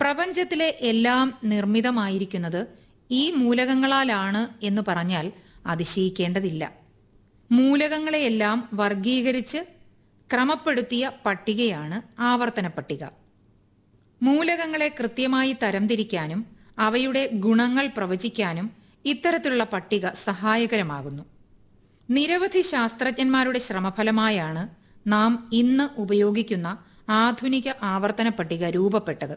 പ്രപഞ്ചത്തിലെ എല്ലാം നിർമ്മിതമായിരിക്കുന്നത് ഈ മൂലകങ്ങളാലാണ് എന്ന് പറഞ്ഞാൽ അതിശയിക്കേണ്ടതില്ല മൂലകങ്ങളെയെല്ലാം വർഗീകരിച്ച് ക്രമപ്പെടുത്തിയ പട്ടികയാണ് ആവർത്തന പട്ടിക മൂലകങ്ങളെ കൃത്യമായി തരംതിരിക്കാനും അവയുടെ ഗുണങ്ങൾ പ്രവചിക്കാനും ഇത്തരത്തിലുള്ള പട്ടിക സഹായകരമാകുന്നു നിരവധി ശാസ്ത്രജ്ഞന്മാരുടെ ശ്രമഫലമായാണ് നാം ഇന്ന് ഉപയോഗിക്കുന്ന ആധുനിക ആവർത്തന പട്ടിക രൂപപ്പെട്ടത്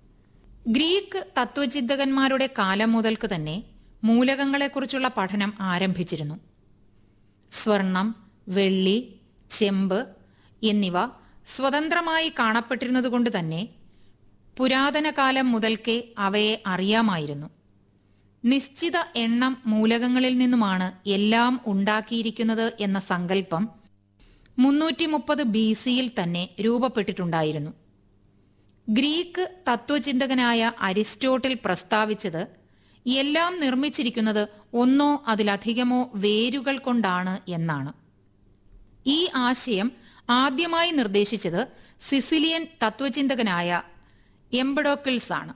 ഗ്രീക്ക് തത്വചിന്തകന്മാരുടെ കാലം മുതൽക്ക് തന്നെ മൂലകങ്ങളെക്കുറിച്ചുള്ള പഠനം ആരംഭിച്ചിരുന്നു സ്വർണം വെള്ളി ചെമ്പ് എന്നിവ സ്വതന്ത്രമായി കാണപ്പെട്ടിരുന്നതുകൊണ്ട് തന്നെ പുരാതന കാലം മുതൽക്കേ അവയെ അറിയാമായിരുന്നു നിശ്ചിത എണ്ണം മൂലകങ്ങളിൽ നിന്നുമാണ് എല്ലാം ഉണ്ടാക്കിയിരിക്കുന്നത് എന്ന സങ്കല്പം മുന്നൂറ്റി മുപ്പത് ബി സിയിൽ തന്നെ രൂപപ്പെട്ടിട്ടുണ്ടായിരുന്നു ഗ്രീക്ക് തത്വചിന്തകനായ അരിസ്റ്റോട്ടിൽ പ്രസ്താവിച്ചത് എല്ലാം നിർമ്മിച്ചിരിക്കുന്നത് ഒന്നോ അതിലധികമോ വേരുകൾ കൊണ്ടാണ് എന്നാണ് ഈ ആശയം ആദ്യമായി നിർദ്ദേശിച്ചത് സിസിലിയൻ തത്വചിന്തകനായ എംബഡോക്കിൾസ് ആണ്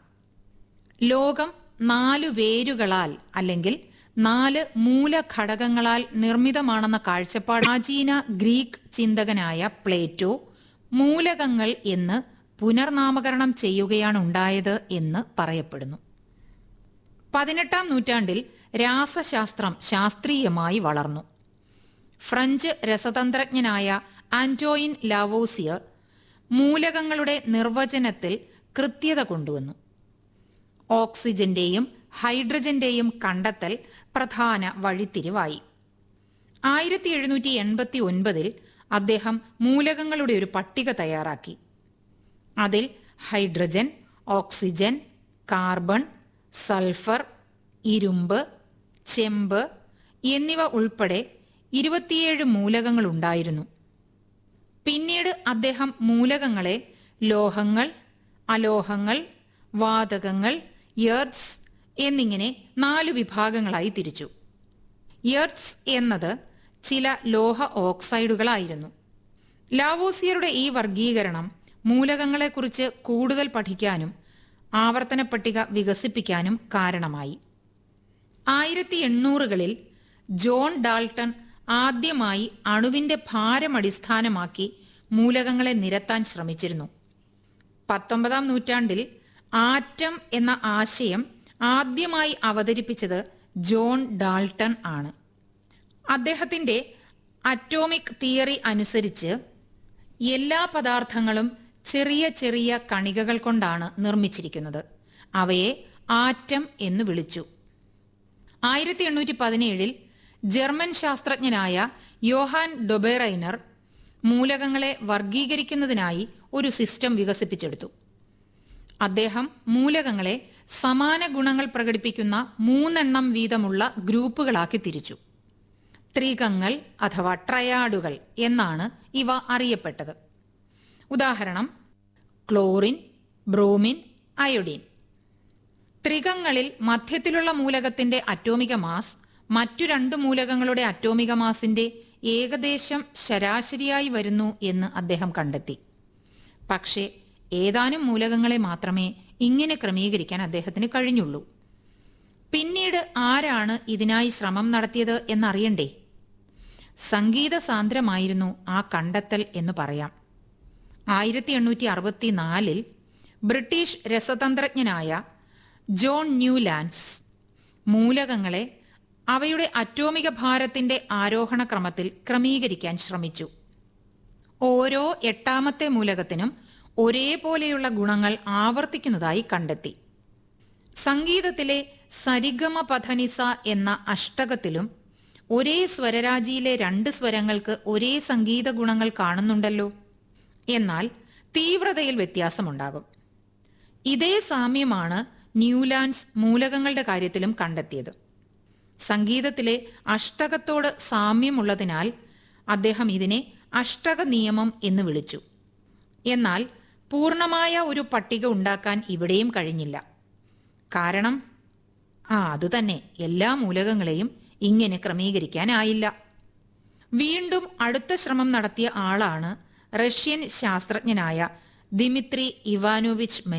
ലോകം നാലു വേരുകളാൽ അല്ലെങ്കിൽ നാല് മൂലഘടകങ്ങളാൽ നിർമ്മിതമാണെന്ന കാഴ്ചപ്പാട് പ്രാചീന ഗ്രീക്ക് ചിന്തകനായ പ്ലേറ്റോ മൂലകങ്ങൾ എന്ന് പുനർനാമകരണം ചെയ്യുകയാണ് ഉണ്ടായത് എന്ന് പറയപ്പെടുന്നു പതിനെട്ടാം നൂറ്റാണ്ടിൽ രാസശാസ്ത്രം ശാസ്ത്രീയമായി വളർന്നു ഫ്രഞ്ച് രസതന്ത്രജ്ഞനായ ആന്റോയിൻ ലാവോസിയർ മൂലകങ്ങളുടെ നിർവചനത്തിൽ കൃത്യത കൊണ്ടുവന്നു ഓക്സിജന്റെയും ഹൈഡ്രജന്റെയും കണ്ടെത്തൽ പ്രധാന വഴിത്തിരിവായി ആയിരത്തി എഴുന്നൂറ്റി എൺപത്തി ഒൻപതിൽ അദ്ദേഹം മൂലകങ്ങളുടെ ഒരു പട്ടിക തയ്യാറാക്കി അതിൽ ഹൈഡ്രജൻ ഓക്സിജൻ കാർബൺ സൾഫർ ഇരുമ്പ് ചെമ്പ് എന്നിവ ഉൾപ്പെടെ ഇരുപത്തിയേഴ് മൂലകങ്ങൾ ഉണ്ടായിരുന്നു പിന്നീട് അദ്ദേഹം മൂലകങ്ങളെ ലോഹങ്ങൾ അലോഹങ്ങൾ വാതകങ്ങൾ യർട്സ് എന്നിങ്ങനെ നാല് വിഭാഗങ്ങളായി തിരിച്ചു യർട്സ് എന്നത് ചില ലോഹ ഓക്സൈഡുകളായിരുന്നു ലാവോസിയറുടെ ഈ വർഗീകരണം മൂലകങ്ങളെക്കുറിച്ച് കൂടുതൽ പഠിക്കാനും ആവർത്തന പട്ടിക വികസിപ്പിക്കാനും കാരണമായി ആയിരത്തി എണ്ണൂറുകളിൽ ജോൺ ഡാൾട്ടൺ ആദ്യമായി അണുവിന്റെ ഭാരം അടിസ്ഥാനമാക്കി മൂലകങ്ങളെ നിരത്താൻ ശ്രമിച്ചിരുന്നു പത്തൊമ്പതാം നൂറ്റാണ്ടിൽ ആറ്റം എന്ന ആശയം ആദ്യമായി അവതരിപ്പിച്ചത് ജോൺ ഡാൾട്ടൺ ആണ് അദ്ദേഹത്തിന്റെ അറ്റോമിക് തിയറി അനുസരിച്ച് എല്ലാ പദാർത്ഥങ്ങളും ചെറിയ ചെറിയ കണികകൾ കൊണ്ടാണ് നിർമ്മിച്ചിരിക്കുന്നത് അവയെ ആറ്റം എന്ന് വിളിച്ചു ആയിരത്തി എണ്ണൂറ്റി പതിനേഴിൽ ജർമ്മൻ ശാസ്ത്രജ്ഞനായ യോഹാൻ ഡൊബെറൈനർ മൂലകങ്ങളെ വർഗീകരിക്കുന്നതിനായി ഒരു സിസ്റ്റം വികസിപ്പിച്ചെടുത്തു അദ്ദേഹം മൂലകങ്ങളെ സമാന ഗുണങ്ങൾ പ്രകടിപ്പിക്കുന്ന മൂന്നെണ്ണം വീതമുള്ള ഗ്രൂപ്പുകളാക്കി തിരിച്ചു ത്രികങ്ങൾ അഥവാ ട്രയാഡുകൾ എന്നാണ് ഇവ അറിയപ്പെട്ടത് ഉദാഹരണം ക്ലോറിൻ ബ്രോമിൻ അയോഡിൻ ത്രികങ്ങളിൽ മധ്യത്തിലുള്ള മൂലകത്തിന്റെ അറ്റോമിക മാസ് മറ്റു രണ്ട് മൂലകങ്ങളുടെ അറ്റോമിക മാസിന്റെ ഏകദേശം ശരാശരിയായി വരുന്നു എന്ന് അദ്ദേഹം കണ്ടെത്തി പക്ഷേ ഏതാനും മൂലകങ്ങളെ മാത്രമേ ഇങ്ങനെ ക്രമീകരിക്കാൻ അദ്ദേഹത്തിന് കഴിഞ്ഞുള്ളൂ പിന്നീട് ആരാണ് ഇതിനായി ശ്രമം നടത്തിയത് എന്നറിയണ്ടേ സംഗീത സാന്ദ്രമായിരുന്നു ആ കണ്ടെത്തൽ എന്ന് പറയാം ആയിരത്തി എണ്ണൂറ്റി അറുപത്തിനാലിൽ ബ്രിട്ടീഷ് രസതന്ത്രജ്ഞനായ ജോൺ ന്യൂലാൻഡ്സ് മൂലകങ്ങളെ അവയുടെ അറ്റോമിക ഭാരത്തിന്റെ ആരോഹണ ക്രമത്തിൽ ക്രമീകരിക്കാൻ ശ്രമിച്ചു ഓരോ എട്ടാമത്തെ മൂലകത്തിനും ഒരേപോലെയുള്ള ഗുണങ്ങൾ ആവർത്തിക്കുന്നതായി കണ്ടെത്തി സംഗീതത്തിലെ സരിഗമ പധനിസ എന്ന അഷ്ടകത്തിലും ഒരേ സ്വരരാജിയിലെ രണ്ട് സ്വരങ്ങൾക്ക് ഒരേ സംഗീത ഗുണങ്ങൾ കാണുന്നുണ്ടല്ലോ എന്നാൽ തീവ്രതയിൽ വ്യത്യാസമുണ്ടാകും ഇതേ സാമ്യമാണ് ന്യൂലാൻഡ്സ് മൂലകങ്ങളുടെ കാര്യത്തിലും കണ്ടെത്തിയത് സംഗീതത്തിലെ അഷ്ടകത്തോട് സാമ്യമുള്ളതിനാൽ അദ്ദേഹം ഇതിനെ അഷ്ടക നിയമം എന്ന് വിളിച്ചു എന്നാൽ പൂർണമായ ഒരു പട്ടിക ഉണ്ടാക്കാൻ ഇവിടെയും കഴിഞ്ഞില്ല കാരണം ആ അതുതന്നെ എല്ലാ മൂലകങ്ങളെയും ഇങ്ങനെ ക്രമീകരിക്കാനായില്ല വീണ്ടും അടുത്ത ശ്രമം നടത്തിയ ആളാണ് റഷ്യൻ ശാസ്ത്രജ്ഞനായ ദിമിത്രി ഇവാനോവിച്ച്